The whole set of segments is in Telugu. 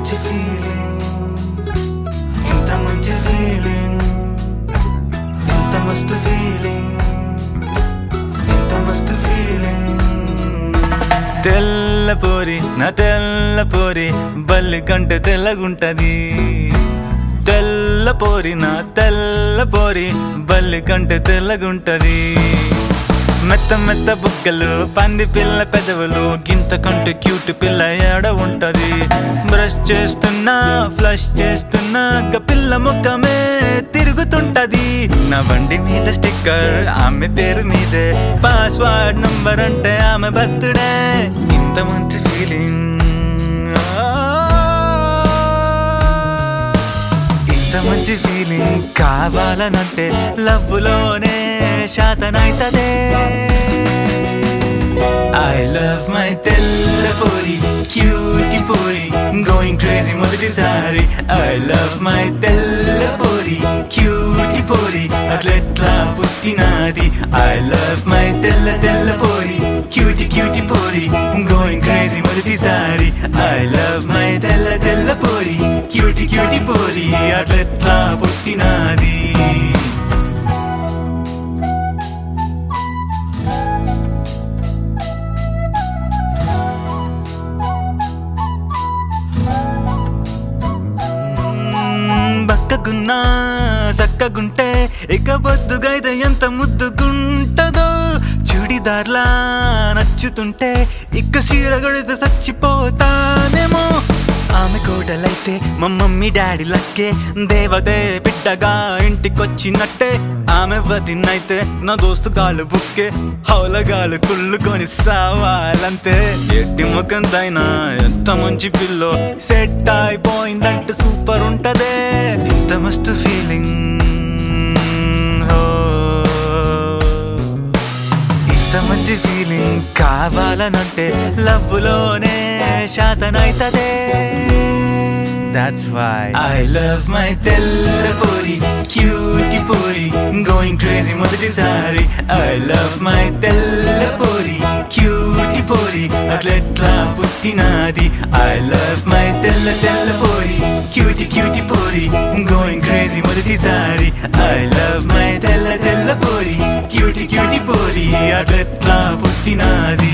మంచి ఫీలింగ్ ఇంత మంచి ఫీలింగ్ ఇంత మస్తు ఫీలింగ్ ఇంత మస్తు ఫీలింగ్ తెల్ల పోరి నా తెల్ల పోరి బల్లి కంటే తెల్లగుంటది తెల్ల పోరి నా తెల్ల పోరి బల్లి కంటే తెల్లగుంటది మెత్త మెత్త బుగ్గలు పంది పిల్ల పెదవులు గింత కంటే క్యూట్ పిల్ల ఏడ ఉంటది బ్రష్ చేస్తున్నా ఫ్లష్ చేస్తున్నా గ పిల్ల ముఖమే తిరుగుతుంటది నా బండి మీద స్టిక్కర్ ఆమె పేరు మీదే పాస్వర్డ్ నంబర్ అంటే ఆమె బర్త్డే ఇంత మంచి ఫీలింగ్ ఇంత మంచి ఫీలింగ్ కావాలనంటే లవ్వులోనే శాతనైతదే ఐ లవ్ మై తెల్ల పోరి క్యూటి పోరి గోయింగ్ క్రేజీ మొదటిసారి ఐ లవ్ మై తెల్ల పోరి క్యూటి పోరి అట్లెట్లా పుట్టినాది ఐ లవ్ మై తెల్ల తెల్ల పోరి క్యూటి క్యూటి పోరి గోయింగ్ క్రేజీ మొదటిసారి ఐ లవ్ మై తెల్ల తెల్ల పోరి క్యూటి క్యూటి పోరి అట్లెట్లా పుట్టినాది మ్మ్, బక్కగున్నా సక్కగుంటే ఇక బొద్దుగైతే ఎంత ముద్దుగుంటదో చుడిదార్లా నచ్చుతుంటే ఇక చీర గడితే చచ్చిపోతానేమో ఆమె కోడలైతే మా మమ్మీ డాడీ లక్కే దేవదే బిడ్డగా ఇంటికొచ్చినట్టే ఆమె వదినైతే నా దోస్తు గాలు బుక్కే హౌలగాలు కుళ్ళుకొని సావాలంతే ఎట్టి ముఖందైనా ఎంత మంచి పిల్లో సెట్ అయిపోయిందంటే సూపర్ ఉంటదే ఇంత మస్తు ఫీలింగ్ ఇంత మంచి ఫీలింగ్ కావాలనంటే లవ్వులోనే శాతనైతదే That's why I love my తెల్ల పోరి క్యూటి పోరి గోయింగ్ క్రేజీ మొదటిసారి I love my తెల్ల పోరి క్యూటి పోరి అట్లెట్లా పుట్టినాది I love my తెల్ల తెల్ల పోరి క్యూటి క్యూటి పోరి గోయింగ్ క్రేజీ మొదటిసారి I love my తెల్ల తెల్ల పోరి క్యూటి క్యూటి పోరి అట్లెట్లా పుట్టినాది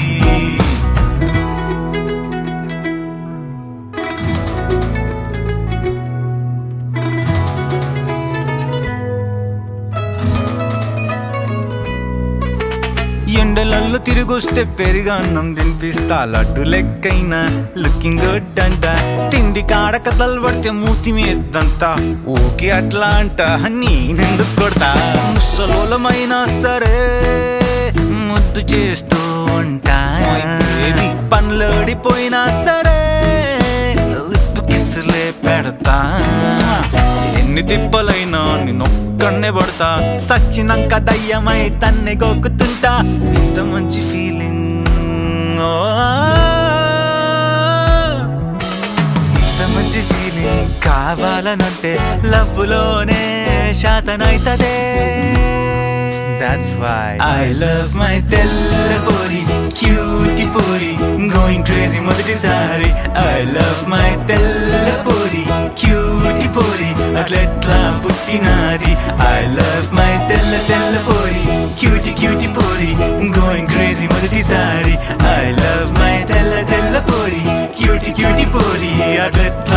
ఎండలల్లో తిరిగొస్తే పెరిగన్నం తినిపిస్తా లడ్డు లెక్కైనా లుకింగ్ గుడ్ అంట తిండి కాడ కథలు పడితే మూతి మీదంత ఓకే అట్లా అంట నేనెందుకు కొడతా ముసలోలమైనా సరే ముద్దు చేస్తూ ఉంటా పనులోడిపోయినా సరే లిప్పు కిసులే పెడతా ఎన్ని తిప్పలైనా నిన్నొక్కడనే పడతా సచ్చినాక దయ్యమై తన్నే గోకుతుంటా ఇంత మంచి ఫీలింగ్ ఇంత మంచి ఫీలింగ్ కావాలనంటే లవ్వులోనే శాతనైతదే That's why I love my తెల్ల పోరి క్యూటి పోరి గోయింగ్ క్రేజీ మొదటిసారి I love my తెల్ల పోరి క్యూటి పోరి అట్లెట్లా పుట్టినాది I love my తెల్ల తెల్ల పోరి క్యూటి క్యూటి పోరి గోయింగ్ క్రేజీ మొదటిసారి I love my తెల్ల తెల్ల పోరి క్యూటి క్యూటి పోరి అట్లెట్లా